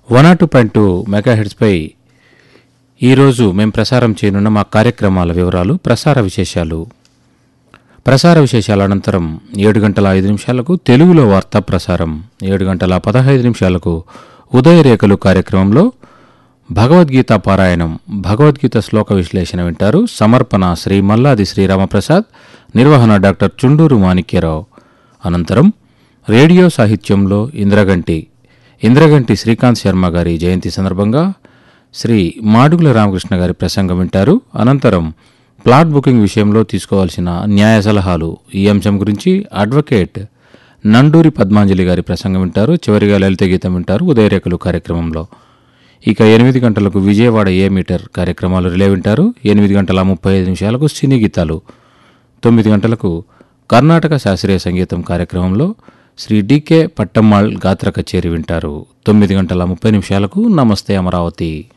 one R two point two mega హెడ్స్పై ఈరోజు మేము ప్రసారం చేయనున్న మా కార్యక్రమాల వివరాలు ప్రసార విశేషాలు ప్రసార విశేషాల అనంతరం ఏడు గంటల ఐదు నిమిషాలకు తెలుగులో వార్తా ప్రసారం ఏడు గంటల పదహైదు నిమిషాలకు ఉదయరేఖలు కార్యక్రమంలో భగవద్గీత పారాయణం భగవద్గీత శ్లోక విశ్లేషణ వింటారు సమర్పణ శ్రీ మల్లాది శ్రీరామప్రసాద్ నిర్వహణ డాక్టర్ చుండూరు మాణిక్యరావు అనంతరం రేడియో సాహిత్యంలో ఇంద్రగంటి ఇంద్రగంటి శ్రీకాంత్ శర్మ గారి జయంతి సందర్భంగా శ్రీ మాడుగుల రామకృష్ణ గారి ప్రసంగం వింటారు అనంతరం ప్లాట్ బుకింగ్ విషయంలో తీసుకోవాల్సిన న్యాయ సలహాలు ఈ అంశం గురించి అడ్వకేట్ నండూరి పద్మాంజలి గారి ప్రసంగం వింటారు చివరిగా లలిత గీతం వింటారు ఉదయరేఖలు కార్యక్రమంలో ఇక ఎనిమిది గంటలకు విజయవాడ ఏ మీటర్ కార్యక్రమాలు రిలే వింటారు ఎనిమిది గంటల ముప్పై ఐదు నిమిషాలకు సినీ గీతాలు తొమ్మిది గంటలకు కర్ణాటక శాస్త్రీయ సంగీతం కార్యక్రమంలో శ్రీ డికే పట్టమ్మాళ్ గాత్ర కచేరి వింటారు తొమ్మిది గంటల ముప్పై నిమిషాలకు నమస్తే అమరావతి